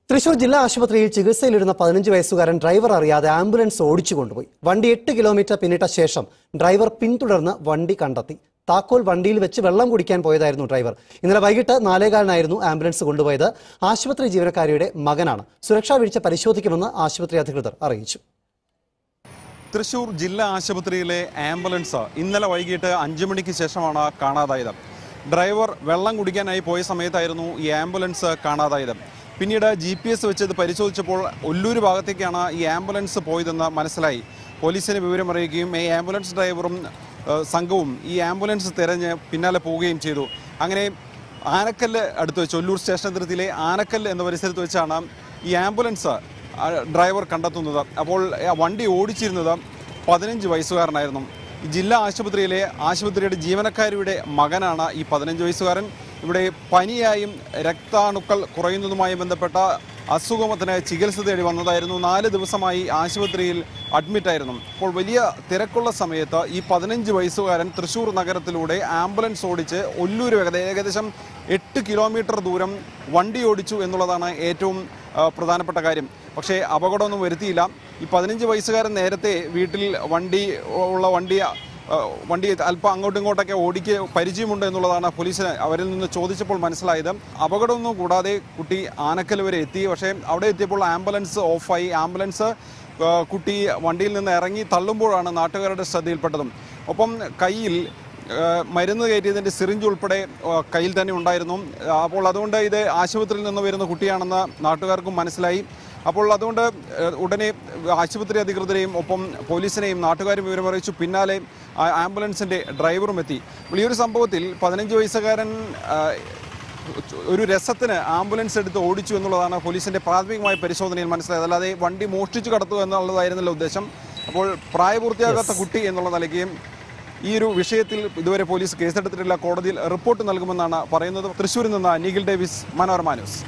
തൃശൂർ ജില്ലാ ആശുപത്രിയിൽ ചികിത്സയിലിരുന്ന പതിനഞ്ച് വയസ്സുകാരൻ ഡ്രൈവർ അറിയാതെ ആംബുലൻസ് ഓടിച്ചു കൊണ്ടുപോയി വണ്ടി എട്ട് കിലോമീറ്റർ പിന്നിട്ട ശേഷം ഡ്രൈവർ പിന്തുടർന്ന് വണ്ടി കണ്ടെത്തി താക്കോൽ വണ്ടിയിൽ വെച്ച് വെള്ളം കുടിക്കാൻ പോയതായിരുന്നു ഡ്രൈവർ ഇന്നലെ വൈകിട്ട് നാലേകാലിനായിരുന്നു ആംബുലൻസ് കൊണ്ടുപോയത് ആശുപത്രി ജീവനക്കാരിയുടെ മകനാണ് സുരക്ഷാ വീഴ്ച പരിശോധിക്കുമെന്ന് ആശുപത്രി അധികൃതർ അറിയിച്ചു തൃശൂർ ജില്ലാ ആശുപത്രിയിലെ ആംബുലൻസ് ഇന്നലെ വൈകിട്ട് അഞ്ചു മണിക്ക് ശേഷമാണ് കാണാതായത് ഡ്രൈവർ വെള്ളം കുടിക്കാനായി പോയ സമയത്തായിരുന്നു ഈ ആംബുലൻസ് കാണാതായത് പിന്നീട് ജി പി എസ് വെച്ച് ഇത് പരിശോധിച്ചപ്പോൾ ഒല്ലൂർ ഭാഗത്തേക്കാണ് ഈ ആംബുലൻസ് പോയതെന്ന് മനസ്സിലായി പോലീസിന് വിവരം അറിയിക്കുകയും ഈ ആംബുലൻസ് ഡ്രൈവറും ഏഹ്, സംഘവും ഈ ആംബുലൻസ് തിരഞ്ഞ് പിന്നാലെ പോവുകയും ചെയ്തു അങ്ങനെ ആനക്കല്ല് അടുത്ത് വെച്ച് ഒല്ലൂർ സ്റ്റേഷൻ അതിർത്തിയിലെ ആനക്കല്ല് എന്ന പരിസരത്ത് വെച്ചാണ് ഈ ആംബുലൻസ് ആ, ഡ്രൈവർ കണ്ടെത്തുന്നത് അപ്പോൾ ആ വണ്ടി ഓടിച്ചിരുന്നത് പതിനഞ്ച് വയസ്സുകാരനായിരുന്നു ഈ ജില്ലാ ആശുപത്രിയിലെ ആശുപത്രിയുടെ ജീവനക്കാരിയുടെ മകനാണ് ഈ പതിനഞ്ച് വയസ്സുകാരൻ ഇവിടെ പനിയായും രക്താണുക്കൾ കുറയുന്നതുമായി ബന്ധപ്പെട്ട അസുഖത്തിന് ചികിത്സ തേടി വന്നതായിരുന്നു നാല് ദിവസമായി ആശുപത്രിയിൽ അഡ്മിറ്റായിരുന്നു അപ്പോൾ വലിയ തിരക്കുള്ള സമയത്ത് ഈ പതിനഞ്ച് വയസ്സുകാരൻ തൃശ്ശൂർ നഗരത്തിലൂടെ ആംബുലൻസ് ഓടിച്ച് ഒല്ലൂർ വേഗത ഏകദേശം എട്ട് കിലോമീറ്റർ ദൂരം വണ്ടി ഓടിച്ചു എന്നുള്ളതാണ് ഏറ്റവും ആ, പ്രധാനപ്പെട്ട കാര്യം പക്ഷേ അപകടമൊന്നും വരുത്തിയില്ല ഈ പതിനഞ്ച് വയസ്സുകാരൻ നേരത്തെ വീട്ടിൽ വണ്ടി ഉള്ള വണ്ടി ആ, വണ്ടി അല്പം അങ്ങോട്ടും ഇങ്ങോട്ടൊക്കെ ഓടിക്ക് പരിചയമുണ്ട് എന്നുള്ളതാണ് പോലീസിന് അവരിൽ നിന്ന് ചോദിച്ചപ്പോൾ മനസ്സിലായത് അപകടമൊന്നും കൂടാതെ കുട്ടി ആനക്കൽ വരെ എത്തി പക്ഷേ അവിടെ എത്തിയപ്പോൾ ആംബുലൻസ് ഓഫായി ആംബുലൻസ് ആ, കുട്ടി വണ്ടിയിൽ നിന്ന് ഇറങ്ങി തള്ളുമ്പോഴാണ് നാട്ടുകാരുടെ ശ്രദ്ധയിൽപ്പെട്ടതും ഒപ്പം കയ്യിൽ ഏഹ് മരുന്ന് കയറ്റിയതിൻ്റെ സിറിഞ്ച് ഉൾപ്പെടെ ഏഹ് കയ്യിൽ തന്നെ ഉണ്ടായിരുന്നു ആ, അപ്പോൾ അതുകൊണ്ട് ഇത് ആശുപത്രിയിൽ നിന്ന് വരുന്ന കുട്ടിയാണെന്ന് നാട്ടുകാർക്കും മനസ്സിലായി അപ്പോൾ അതുകൊണ്ട് ഏഹ് ഉടനെ ആശുപത്രി അധികൃതരെയും ഒപ്പം പോലീസിനെയും നാട്ടുകാരും വിവരം അറിയിച്ചു പിന്നാലെ ആ ആംബുലൻസിൻ്റെ ഡ്രൈവറും എത്തി അപ്പോൾ ഈ ഒരു സംഭവത്തിൽ പതിനഞ്ച് വയസ്സുകാരൻ ആ, ഒരു രസത്തിന് ആംബുലൻസ് എടുത്ത് ഓടിച്ചു എന്നുള്ളതാണ് പോലീസിന്റെ പ്രാഥമികമായ പരിശോധനയിൽ മനസ്സിലായത് അല്ലാതെ വണ്ടി മോഷ്ടിച്ചു കടത്തുക എന്നുള്ളതായിരുന്നല്ലോ ഉദ്ദേശം അപ്പോൾ പ്രായപൂർത്തിയാകാത്ത കുട്ടി എന്നുള്ള നിലയ്ക്ക് ഈ ഒരു വിഷയത്തിൽ ഇതുവരെ പോലീസ് കേസെടുത്തിട്ടില്ല കോടതിയിൽ റിപ്പോർട്ട് നൽകുമെന്നാണ് പറയുന്നത് തൃശ്ശൂരിൽ നിന്ന് നിഖിൽ ഡേവിസ് മനോരമ ന്യൂസ്